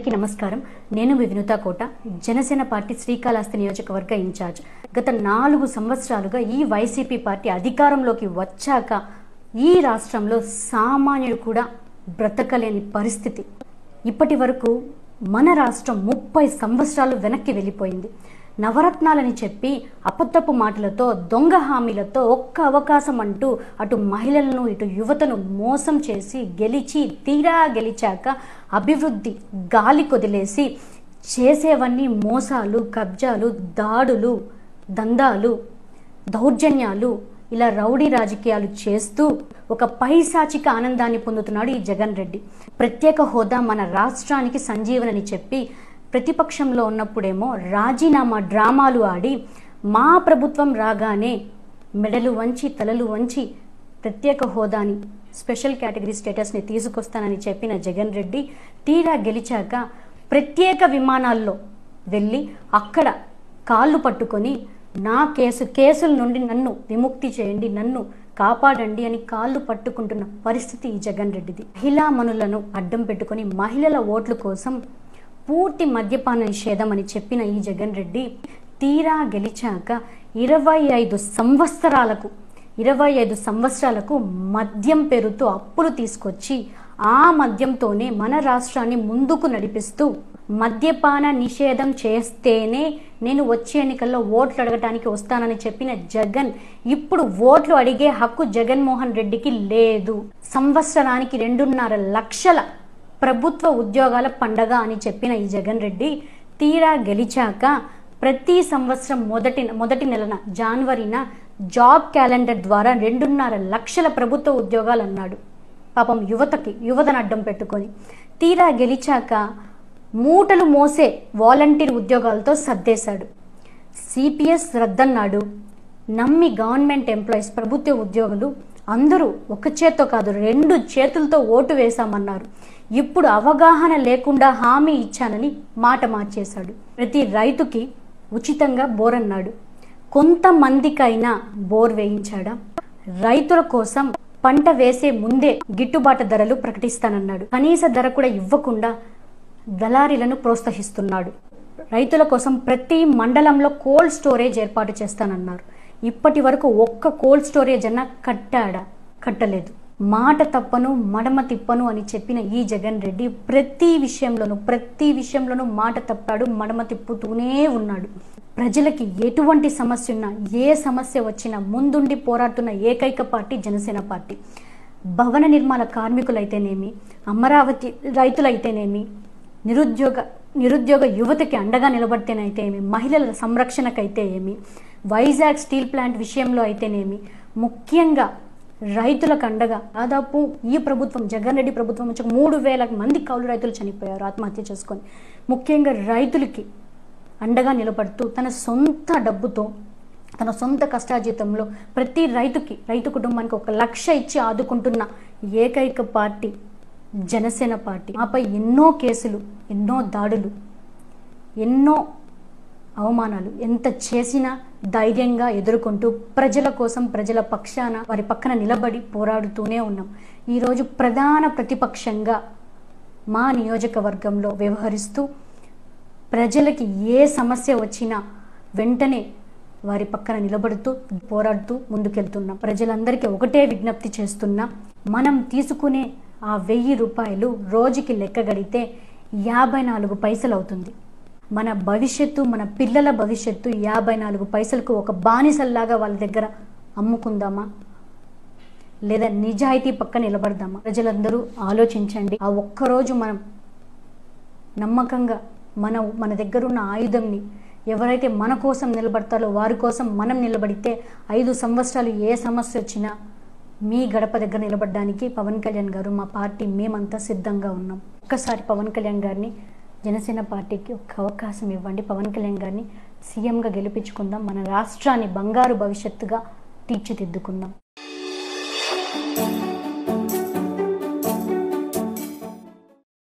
అందరికీ నమస్కారం నేను మీ వినుతా కోట జనసేన పార్టీ శ్రీకాళహస్తి నియోజకవర్గ ఇన్ఛార్జ్ గత నాలుగు సంవత్సరాలుగా ఈ వైసీపీ పార్టీ అధికారంలోకి వచ్చాక ఈ రాష్ట్రంలో సామాన్యుడు కూడా బ్రతకలేని పరిస్థితి ఇప్పటి వరకు మన రాష్ట్రం ముప్పై సంవత్సరాలు వెనక్కి వెళ్ళిపోయింది నవరత్నాలని చెప్పి అబద్ధపు మాటలతో దొంగ హామీలతో ఒక్క అవకాశం అంటూ అటు మహిళలను ఇటు యువతను మోసం చేసి గెలిచి తీరా గెలిచాక అభివృద్ధి గాలి కొదిలేసి చేసేవన్నీ మోసాలు కబ్జాలు దాడులు దందాలు దౌర్జన్యాలు ఇలా రౌడీ రాజకీయాలు చేస్తూ ఒక పైశాచిక ఆనందాన్ని పొందుతున్నాడు ఈ జగన్ రెడ్డి ప్రత్యేక హోదా మన రాష్ట్రానికి సంజీవనని చెప్పి ప్రతిపక్షంలో ఉన్నప్పుడేమో రాజీనామా డ్రామాలు ఆడి మా ప్రభుత్వం రాగానే మెడలు వంచి తలలు వంచి ప్రత్యేక హోదాని స్పెషల్ కేటగిరీ స్టేటస్ని తీసుకొస్తానని చెప్పిన జగన్ రెడ్డి తీరా గెలిచాక ప్రత్యేక విమానాల్లో వెళ్ళి అక్కడ కాళ్ళు పట్టుకొని నా కేసు కేసుల నుండి నన్ను విముక్తి చేయండి నన్ను కాపాడండి అని కాళ్ళు పట్టుకుంటున్న పరిస్థితి ఈ జగన్ రెడ్డిది మహిళా మనులను అడ్డం పెట్టుకొని మహిళల ఓట్ల కోసం పూర్తి మద్యపాన నిషేధం అని చెప్పిన ఈ జగన్ రెడ్డి తీరా గెలిచాక ఇరవై ఐదు సంవత్సరాలకు ఇరవై ఐదు సంవత్సరాలకు మద్యం పేరుతో అప్పులు తీసుకొచ్చి ఆ మద్యంతోనే మన రాష్ట్రాన్ని ముందుకు నడిపిస్తూ మద్యపాన నిషేధం చేస్తేనే నేను వచ్చే ఎన్నికల్లో ఓట్లు అడగటానికి వస్తానని చెప్పిన జగన్ ఇప్పుడు ఓట్లు అడిగే హక్కు జగన్మోహన్ రెడ్డికి లేదు సంవత్సరానికి రెండున్నర లక్షల ప్రభుత్వ ఉద్యోగాల పండగ అని చెప్పిన ఈ జగన్ రెడ్డి తీరా గెలిచాక ప్రతి సంవత్సరం మొదటి మొదటి నెలన జనవరిన జాబ్ క్యాలెండర్ ద్వారా రెండున్నర లక్షల ప్రభుత్వ ఉద్యోగాలు అన్నాడు పాపం యువతకి యువతను అడ్డం పెట్టుకొని తీరా గెలిచాక మూటలు మోసే వాలంటీర్ ఉద్యోగాలతో సర్దేశాడు సిపిఎస్ రద్దన్నాడు నమ్మి గవర్నమెంట్ ఎంప్లాయీస్ ప్రభుత్వ ఉద్యోగులు అందరూ ఒక చేత్తో కాదు రెండు చేతులతో ఓటు వేశామన్నారు ఇప్పుడు అవగాహన లేకుండా హామీ ఇచ్చానని మాట మార్చేశాడు ప్రతి రైతుకి ఉచితంగా బోర్ అన్నాడు కొంతమందికైనా బోర్ వేయించాడా రైతుల కోసం పంట వేసే ముందే గిట్టుబాటు ధరలు ప్రకటిస్తానన్నాడు కనీస ధర కూడా ఇవ్వకుండా దళారీలను ప్రోత్సహిస్తున్నాడు రైతుల కోసం ప్రతి మండలంలో కోల్డ్ స్టోరేజ్ ఏర్పాటు చేస్తానన్నారు ఇప్పటి వరకు ఒక్క కోల్డ్ స్టోరేజ్ అన్నా కట్టాడా కట్టలేదు మాట తప్పను మడమ తిప్పను అని చెప్పిన ఈ జగన్ రెడ్డి ప్రతి విషయంలోనూ ప్రతి విషయంలోనూ మాట తప్పాడు మడమ తిప్పుతూనే ఉన్నాడు ప్రజలకి ఎటువంటి సమస్య ఉన్నా ఏ సమస్య వచ్చినా ముందుండి పోరాడుతున్న ఏకైక పార్టీ జనసేన పార్టీ భవన నిర్మాణ కార్మికులైతేనేమి అమరావతి రైతులైతేనేమి నిరుద్యోగ నిరుద్యోగ యువతకి అండగా నిలబడితేనైతే ఏమి మహిళల సంరక్షణకైతే ఏమి వైజాగ్ స్టీల్ ప్లాంట్ విషయంలో అయితేనేమి ముఖ్యంగా రైతులకు అండగా దాదాపు ఈ ప్రభుత్వం జగన్ రెడ్డి ప్రభుత్వం వచ్చి మూడు వేల మంది కౌలు రైతులు చనిపోయారు ఆత్మహత్య చేసుకొని ముఖ్యంగా రైతులకి అండగా నిలబడుతూ తన సొంత డబ్బుతో తన సొంత కష్టాజీతంలో ప్రతి రైతుకి రైతు కుటుంబానికి ఒక లక్ష ఇచ్చి ఆదుకుంటున్న ఏకైక పార్టీ జనసేన పార్టీ ఆపై ఎన్నో కేసులు ఎన్నో దాడులు ఎన్నో అవమానాలు ఎంత చేసినా ధైర్యంగా ఎదుర్కొంటూ ప్రజల కోసం ప్రజల పక్షాన వారి పక్కన నిలబడి పోరాడుతూనే ఉన్నాం ఈరోజు ప్రధాన ప్రతిపక్షంగా మా నియోజకవర్గంలో వ్యవహరిస్తూ ప్రజలకి ఏ సమస్య వచ్చినా వెంటనే వారి పక్కన నిలబడుతూ పోరాడుతూ ముందుకెళ్తున్నాం ప్రజలందరికీ ఒకటే విజ్ఞప్తి చేస్తున్నా మనం తీసుకునే ఆ వెయ్యి రూపాయలు రోజుకి లెక్క గడితే యాభై నాలుగు పైసలు అవుతుంది మన భవిష్యత్తు మన పిల్లల భవిష్యత్తు యాభై నాలుగు పైసలకు ఒక బానిసల్లాగా వాళ్ళ దగ్గర అమ్ముకుందామా లేదా నిజాయితీ పక్క నిలబడదామా ప్రజలందరూ ఆలోచించండి ఆ ఒక్కరోజు మనం నమ్మకంగా మన మన దగ్గర ఉన్న ఆయుధంని ఎవరైతే మన కోసం నిలబడతారో వారి కోసం మనం నిలబడితే ఐదు సంవత్సరాలు ఏ సమస్య వచ్చినా మీ గడప దగ్గర నిలబడడానికి పవన్ కళ్యాణ్ గారు మా పార్టీ మేమంతా సిద్ధంగా ఉన్నాం ఒక్కసారి పవన్ కళ్యాణ్ గారిని జనసేన పార్టీకి ఒక అవకాశం ఇవ్వండి పవన్ కళ్యాణ్ గారిని సీఎంగా గెలిపించుకుందాం మన రాష్ట్రాన్ని బంగారు భవిష్యత్తుగా తీర్చిదిద్దుకుందాం